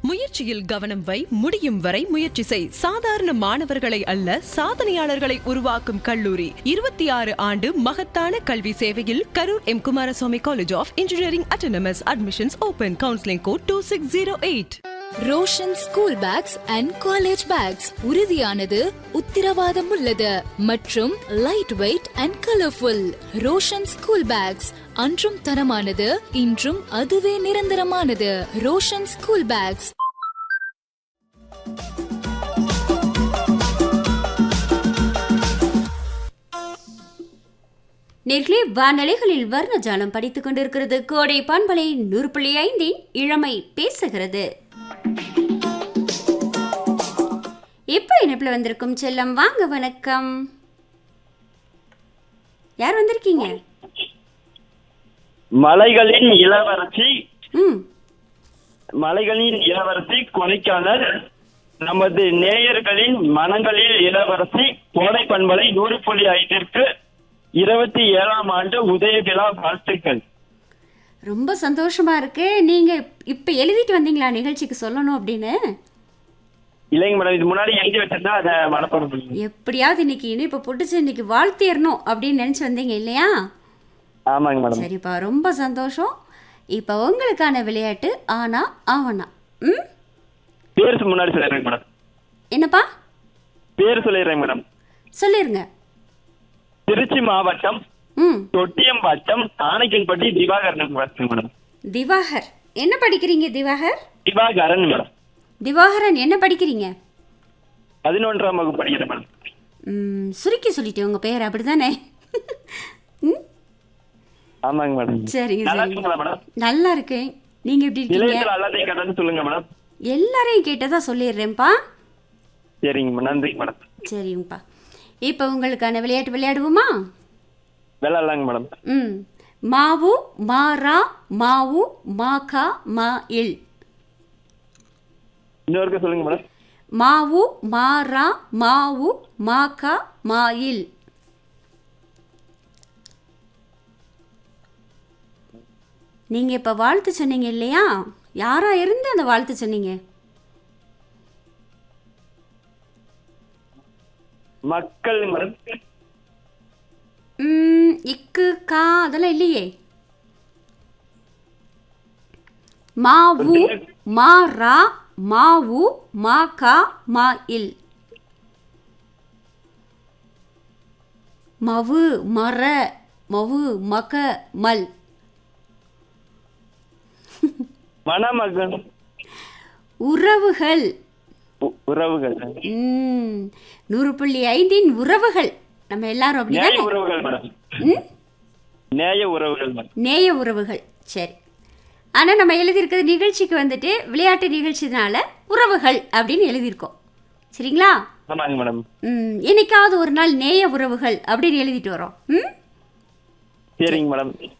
முயற்சியில் கவனம் வை முடியும் வரை முயற்சி செய் சாதாரண மாணவர்களை அல்ல சாதனையாளர்களை உருவாக்கும் கல்லூரி இருபத்தி ஆறு ஆண்டு மகத்தான கல்வி சேவையில் Karur M Kumaraswamy college of engineering autonomous admissions open counselling code two six zero eight Roshan school bags and college bags உறுதியானது உத்திரவாதம் உள்ளது மற்றும் light weight and colourful Roshan school bags அன்றும் தரமானது இன்றும் அதுவே நிரந்தரமானது ரோஷன் ஸ்கூல் பேக்ஸ் நேர்களே வானலைகளில் வர்ண ஜாலம் படித்துக் கொண்டிருக்கிறது கோடை பண்பலை நூறு புள்ளி ஐந்தின் இளமை பேசுகிறது இப்போ இணைப்பில் வந்திருக்கும் செல்லம் வாங்க வணக்கம் யார் வந்திருக்கீங்க மலைகளின் இளவரசி ம் மலைகளின் இளவரசி கொடைக்கானல் நமது நேயர்களின் மனங்களில் இளவரசி கோடை பண்பலை நூறு புள்ளி ஐந்திற்கு இருபத்தி ஏழாம் ஆண்டு உதய விழா வாழ்த்துக்கள் ரொம்ப சந்தோஷமா இருக்கு நீங்க இப்ப எழுதிட்டு வந்தீங்களா நிகழ்ச்சிக்கு சொல்லணும் அப்படின்னு இல்லைங்க மேடம் இது முன்னாடி எழுதி வச்சிருந்தா அதை மனப்பாடம் பண்ணுங்க எப்படியாவது இன்னைக்கு இனிப்பு புட்டுச்சு இன்னைக்கு வாழ்த்திடணும் அப்படின்னு நினைச்சு வந்தீங்க இல்லையா ஆமாங்க மேடம் சரிப்பா ரொம்ப சந்தோஷம் இப்போ உங்களுக்கான விளையாட்டு ஆனா ஆவனா ம் பேர் முன்னாடி சொல்லிடுறேங்க மேடம் என்னப்பா பேர் சொல்லிடுறேங்க மேடம் சொல்லிருங்க திருச்சி மாவட்டம் ம் தொட்டியம் வட்டம் ஆனைக்கல்பட்டி திவாகரன் மேடம் திவாகர் என்ன படிக்கிறீங்க திவாகர் திவாகரன் மேடம் திவாகரன் என்ன படிக்கிறீங்க பதினொன்றாம் வகுப்பு படிக்கிறேன் மேடம் ம், சுருக்கி சொல்லிட்டேன் உங்க பேர் அப்படிதானே ம் ஆமாங்க மேடம் சரிங்க நல்லா சரிங்க இருக்குங்களா மேடம் நல்லா இருக்கேன் நீங்க எப்படி இருக்கீங்க நிலையத்தில் எல்லாத்தையும் கட்டணும் சொல்லுங்க மேடம் எல்லாரையும் கேட்டதா சொல்லிடுறேன்ப்பா சரிங்க மேடம் நன்றிங்க மேடம் சரிங்கப்பா இப்போ உங்களுக்கான விளையாட்டு விளையாடுவோமா விளாட்லாங்க மேடம் ம் மாவு மாரா மாவு மாகா மா இல் இன்னொருக்க சொல்லுங்க மேடம் மாவு மாரா மாவு மாகா மா இல் நீங்கள் இப்போ வாழ்த்து சொன்னீங்க இல்லையா யாரா இருந்து அந்த வாழ்த்து சொன்னீங்க மக்கள் மேடம் ம், இக்கு கா அதெல்லாம் இல்லையே மாவு மாரா மாவு மாகா மா இல் மவு மர மவு மக மல் மணமகன் உறவுகள் உ- உறவுகள் ம், நூறு புள்ளி ஐந்தின் உறவுகள் நம்ம எல்லாரும் நேய அப்படிதானே உறவுகள் மேடம் ம் நேய உறவுகள் மேடம் நேய உறவுகள் சரி ஆனால் நம்ம எழுதியிருக்கிறது நிகழ்ச்சிக்கு வந்துட்டு விளையாட்டு நிகழ்ச்சினால உறவுகள் அப்படின்னு எழுதியிருக்கோம் சரிங்களா ஆமாங்க மேடம் ம், என்னைக்காவது ஒரு நாள் நேய உறவுகள் அப்படின்னு எழுதிட்டு வரோம் ம் சரிங்க மேடம்